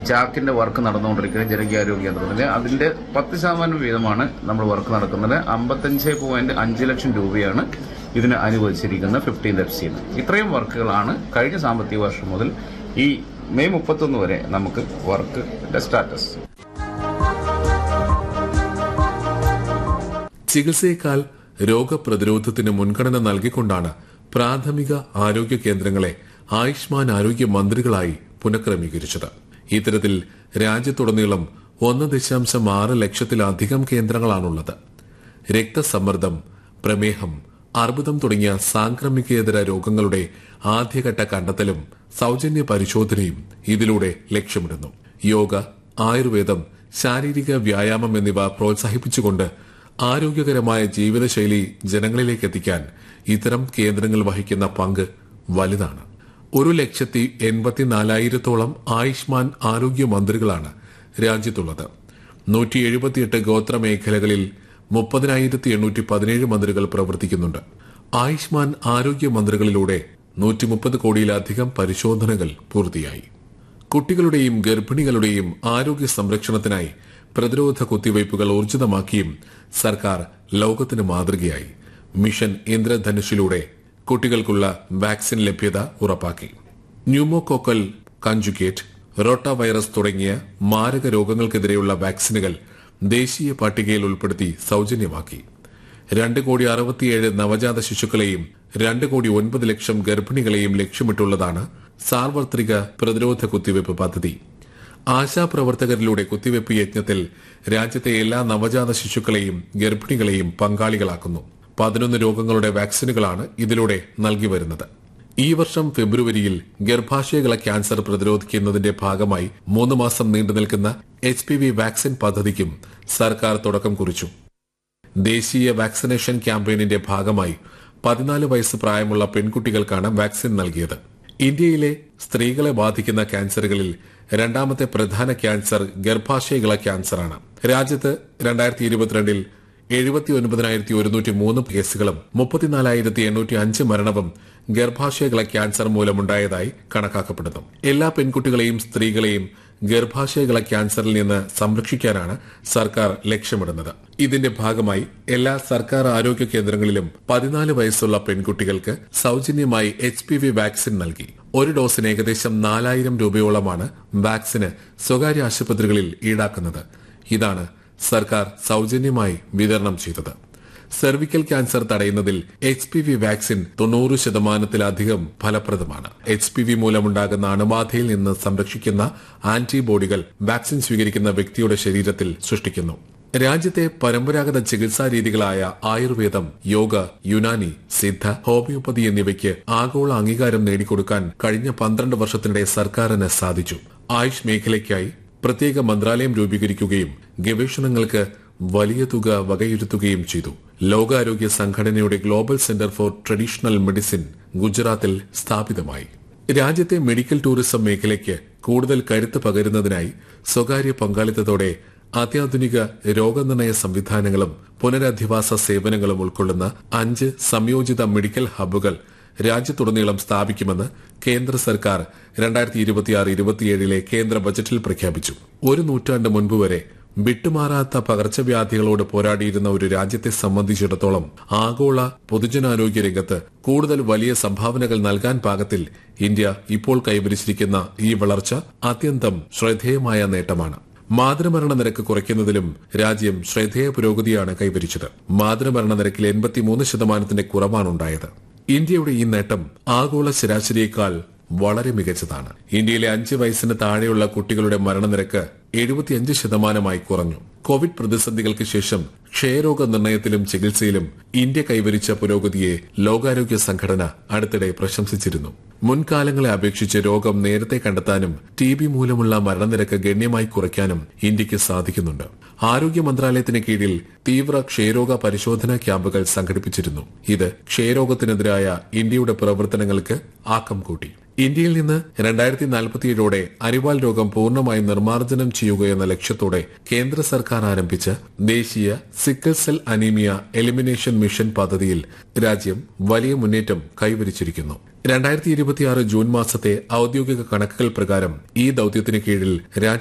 ചാക്കിന്റെ work നടന്നുകൊണ്ടിരിക്കുന്നത് ജനകീയാരോഗ്യ കേന്ദ്രത്തിൽ അതിന്റെ പത്ത് ശതമാനം വീതമാണ് നമ്മൾ വർക്ക് നടക്കുന്നത് അമ്പത്തഞ്ച് പോയിന്റ് അഞ്ച് ലക്ഷം രൂപയാണ് ഇതിന് അനുവദിച്ചിരിക്കുന്ന ഫിഫ്റ്റീൻ എഫ് സി ഇത്രയും വർക്കുകളാണ് കഴിഞ്ഞ സാമ്പത്തിക വർഷം മുതൽ ഈ മെയ് മുപ്പത്തൊന്ന് വരെ നമുക്ക് വർക്ക് സ്റ്റാറ്റസ് ചികിത്സയേക്കാൾ രോഗപ്രതിരോധത്തിന് മുൻഗണന നൽകിക്കൊണ്ടാണ് പ്രാഥമിക ആരോഗ്യ കേന്ദ്രങ്ങളെ ആയുഷ്മാൻ ആരോഗ്യ മന്ത്രികളായി പുനഃക്രമീകരിച്ചത് ഇത്തരത്തിൽ രാജ്യത്തുടനീളം ഒന്ന് ദശാംശം ആറ് ലക്ഷത്തിലധികം കേന്ദ്രങ്ങളാണുള്ളത് രക്തസമ്മർദ്ദം പ്രമേഹം അർബുദം തുടങ്ങിയ സാംക്രമികേതര രോഗങ്ങളുടെ ആദ്യഘട്ട കണ്ടെത്തലും സൗജന്യ പരിശോധനയും ഇതിലൂടെ ലക്ഷ്യമിടുന്നു യോഗ ആയുർവേദം ശാരീരിക വ്യായാമം എന്നിവ പ്രോത്സാഹിപ്പിച്ചുകൊണ്ട് ആരോഗ്യകരമായ ജീവിതശൈലി ജനങ്ങളിലേക്ക് എത്തിക്കാൻ ഇത്തരം കേന്ദ്രങ്ങൾ വഹിക്കുന്ന പങ്ക് വലുതാണ് ഒരു ലക്ഷത്തി എൺപത്തിനാലായിരത്തോളം ആയുഷ്മാൻ ആരോഗ്യ മന്ത്രികളാണ് രാജ്യത്തുള്ളത് നൂറ്റി എഴുപത്തിയെട്ട് ഗോത്ര മേഖലകളിൽ മുപ്പതിനായിരത്തി എണ്ണൂറ്റി പതിനേഴ് മന്ത്രികൾ പ്രവർത്തിക്കുന്നുണ്ട് ആയുഷ്മാൻ ആരോഗ്യ മന്ത്രികളിലൂടെ നൂറ്റി മുപ്പത് കോടിയിലധികം പരിശോധനകൾ പൂർത്തിയായി കുട്ടികളുടെയും ഗർഭിണികളുടെയും ആരോഗ്യ സംരക്ഷണത്തിനായി പ്രതിരോധ കുത്തിവയ്പ്പുകൾ ഊർജിതമാക്കിയും സർക്കാർ ലോകത്തിന് മാതൃകയായി മിഷൻ ഇന്ദ്രധനുഷിലൂടെ കുട്ടികൾക്കുള്ള വാക്സിൻ ലഭ്യത ഉറപ്പാക്കി ന്യൂമോകോക്കൽ കഞ്ചുഗേറ്റ് റോട്ട വൈറസ് തുടങ്ങിയ മാരക രോഗങ്ങൾക്കെതിരെയുള്ള വാക്സിനുകൾ ദേശീയ പട്ടികയിൽ ഉൾപ്പെടുത്തി സൌജന്യമാക്കി രണ്ട് കോടി അറുപത്തിയേഴ് നവജാത ശിശുക്കളെയും രണ്ട് കോടി ഒൻപത് ലക്ഷം ഗർഭിണികളെയും ലക്ഷ്യമിട്ടുള്ളതാണ് സാർവത്രിക പ്രതിരോധ കുത്തിവയ്പ് പദ്ധതി ആശാപ്രവർത്തകരിലൂടെ കുത്തിവയ്പ് യജ്ഞത്തിൽ രാജ്യത്തെ എല്ലാ നവജാത ശിശുക്കളെയും ഗർഭിണികളെയും പങ്കാളികളാക്കുന്നു പതിനൊന്ന് രോഗങ്ങളുടെ വാക്സിനുകളാണ് ഇതിലൂടെ നൽകി വരുന്നത് ഈ വർഷം ഫെബ്രുവരിയിൽ ഗർഭാശയകള ക്യാൻസർ പ്രതിരോധിക്കുന്നതിന്റെ ഭാഗമായി മൂന്ന് മാസം നീണ്ടുനിൽക്കുന്ന എച്ച് പി വി വാക്സിൻ പദ്ധതിക്കും സർക്കാർ തുടക്കം കുറിച്ചു ദേശീയ വാക്സിനേഷൻ ക്യാമ്പയിനിന്റെ ഭാഗമായി പതിനാല് വയസ്സ് പ്രായമുള്ള പെൺകുട്ടികൾക്കാണ് വാക്സിൻ നൽകിയത് ഇന്ത്യയിലെ സ്ത്രീകളെ ബാധിക്കുന്ന ക്യാൻസറുകളിൽ രണ്ടാമത്തെ പ്രധാന ക്യാൻസർ ഗർഭാശയകള ക്യാൻസറാണ് രാജ്യത്ത് രണ്ടായിരത്തി ഇരുപത്തിരണ്ടിൽ എഴുപത്തി ഒൻപതിനായിരത്തി ഒരുന്നൂറ്റി മൂന്ന് കേസുകളും മുപ്പത്തിനാലായിരത്തി എണ്ണൂറ്റി അഞ്ച് മരണവും ഗർഭാശയകള ക്യാൻസർ മൂലമുണ്ടായതായി കണക്കാക്കപ്പെടുന്നു എല്ലാ പെൺകുട്ടികളെയും സ്ത്രീകളെയും ഗർഭാശയകള ക്യാൻസറിൽ നിന്ന് സംരക്ഷിക്കാനാണ് സർക്കാർ ലക്ഷ്യമിടുന്നത് ഇതിന്റെ ഭാഗമായി എല്ലാ സർക്കാർ ആരോഗ്യ കേന്ദ്രങ്ങളിലും പതിനാല് വയസ്സുള്ള പെൺകുട്ടികൾക്ക് സൌജന്യമായി എച്ച് പി വി വാക്സിൻ നൽകി ഒരു ഡോസിന് ഏകദേശം നാലായിരം രൂപയോളമാണ് വാക്സിന് സ്വകാര്യ ആശുപത്രികളിൽ ഈടാക്കുന്നത് ഇതാണ് സർക്കാർ സൌജന്യമായി വിതരണം ചെയ്തത് സെർവിക്കൽ ക്യാൻസർ തടയുന്നതിൽ എച്ച് പി വി വാക്സിൻ തൊണ്ണൂറ് ശതമാനത്തിലധികം ഫലപ്രദമാണ് എച്ച് പി വി മൂലമുണ്ടാകുന്ന അണുബാധയിൽ നിന്ന് സംരക്ഷിക്കുന്ന ആന്റിബോഡികൾ വാക്സിൻ സ്വീകരിക്കുന്ന വ്യക്തിയുടെ ശരീരത്തിൽ സൃഷ്ടിക്കുന്നു രാജ്യത്തെ പരമ്പരാഗത ചികിത്സാ രീതികളായ ആയുർവേദം യോഗ യുനാനി സിദ്ധ ഹോമിയോപ്പതി എന്നിവയ്ക്ക് ആഗോള അംഗീകാരം നേടിക്കൊടുക്കാൻ കഴിഞ്ഞ പന്ത്രണ്ട് വർഷത്തിനിടെ സർക്കാരിന് സാധിച്ചു ആയുഷ് മേഖലയ്ക്കായി പ്രത്യേക മന്ത്രാലയം രൂപീകരിക്കുകയും ഗവേഷണങ്ങൾക്ക് വലിയ തുക വകയിരുത്തുകയും ചെയ്തു ലോകാരോഗ്യ സംഘടനയുടെ global centre for traditional medicine ഗുജറാത്തിൽ സ്ഥാപിതമായി രാജ്യത്തെ മെഡിക്കൽ ടൂറിസം മേഖലയ്ക്ക് കൂടുതൽ കരുത്ത് പകരുന്നതിനായി സ്വകാര്യ പങ്കാളിത്തത്തോടെ അത്യാധുനിക രോഗനിർണയ സംവിധാനങ്ങളും പുനരധിവാസ സേവനങ്ങളും ഉൾക്കൊള്ളുന്ന അഞ്ച് സംയോജിത മെഡിക്കൽ ഹബ്ബുകൾ രാജ്യത്തുടനീളം സ്ഥാപിക്കുമെന്ന് കേന്ദ്ര സർക്കാർ രണ്ടായിരത്തി ഇരുപത്തിയാറ് ഇരുപത്തിയേഴിലെ കേന്ദ്ര ബജറ്റിൽ പ്രഖ്യാപിച്ചു ഒരു നൂറ്റാണ്ട് മുൻപ് വരെ വിട്ടുമാറാത്ത പകർച്ചവ്യാധികളോട് പോരാടിയിരുന്ന ഒരു രാജ്യത്തെ സംബന്ധിച്ചിടത്തോളം ആഗോള പൊതുജനാരോഗ്യ രംഗത്ത് കൂടുതൽ വലിയ സംഭാവനകൾ നൽകാൻ പാകത്തിൽ ഇന്ത്യ ഇപ്പോൾ കൈവരിച്ചിരിക്കുന്ന ഈ വളർച്ച അത്യന്തം ശ്രദ്ധേയമായ നേട്ടമാണ് മാതൃമരണ നിരക്ക് കുറയ്ക്കുന്നതിലും രാജ്യം ശ്രദ്ധേയ പുരോഗതിയാണ് കൈവരിച്ചത് മാതൃമരണ നിരക്കിൽ എൺപത്തിമൂന്ന് ശതമാനത്തിന്റെ കുറവാണുണ്ടായത് ഇന്ത്യയുടെ ഈ നേട്ടം ആഗോള ശരാശരിയേക്കാൾ വളരെ മികച്ചതാണ് ഇന്ത്യയിലെ അഞ്ച് വയസ്സിന് താഴെയുള്ള കുട്ടികളുടെ മരണനിരക്ക് എഴുപത്തിയഞ്ച് ശതമാനമായി കുറഞ്ഞു കോവിഡ് പ്രതിസന്ധികൾക്ക് ശേഷം ക്ഷയരോഗ നിർണയത്തിലും ചികിത്സയിലും ഇന്ത്യ കൈവരിച്ച പുരോഗതിയെ ലോകാരോഗ്യ സംഘടന അടുത്തിടെ പ്രശംസിച്ചിരുന്നു മുൻകാലങ്ങളെ അപേക്ഷിച്ച് രോഗം നേരത്തെ കണ്ടെത്താനും ടി ബി മൂലമുള്ള മരണനിരക്ക് ഗണ്യമായി കുറയ്ക്കാനും ഇന്ത്യക്ക് സാധിക്കുന്നുണ്ട് ആരോഗ്യ മന്ത്രാലയത്തിന് കീഴിൽ തീവ്ര ക്ഷയരോഗ പരിശോധനാ ക്യാമ്പുകൾ സംഘടിപ്പിച്ചിരുന്നു ഇത് ക്ഷയരോഗത്തിനെതിരായ ഇന്ത്യയുടെ പ്രവർത്തനങ്ങൾക്ക് ആക്കം കൂട്ടി ഇന്ത്യയിൽ നിന്ന് രണ്ടായിരത്തി നാൽപ്പത്തിയേഴോടെ അരിവാൾ രോഗം പൂർണ്ണമായും നിർമ്മാർജ്ജനം ചെയ്യുക എന്ന ലക്ഷ്യത്തോടെ കേന്ദ്ര സർക്കാർ ആരംഭിച്ച ദേശീയ sickle cell anaemia elimination mission പദ്ധതിയിൽ രാജ്യം വലിയ മുന്നേറ്റം കൈവരിച്ചിരിക്കുന്നു രണ്ടായിരത്തി ഇരുപത്തിയാറ് ജൂൺ മാസത്തെ ഔദ്യോഗിക കണക്കുകൾ പ്രകാരം ഈ ദൌത്യത്തിന് കീഴിൽ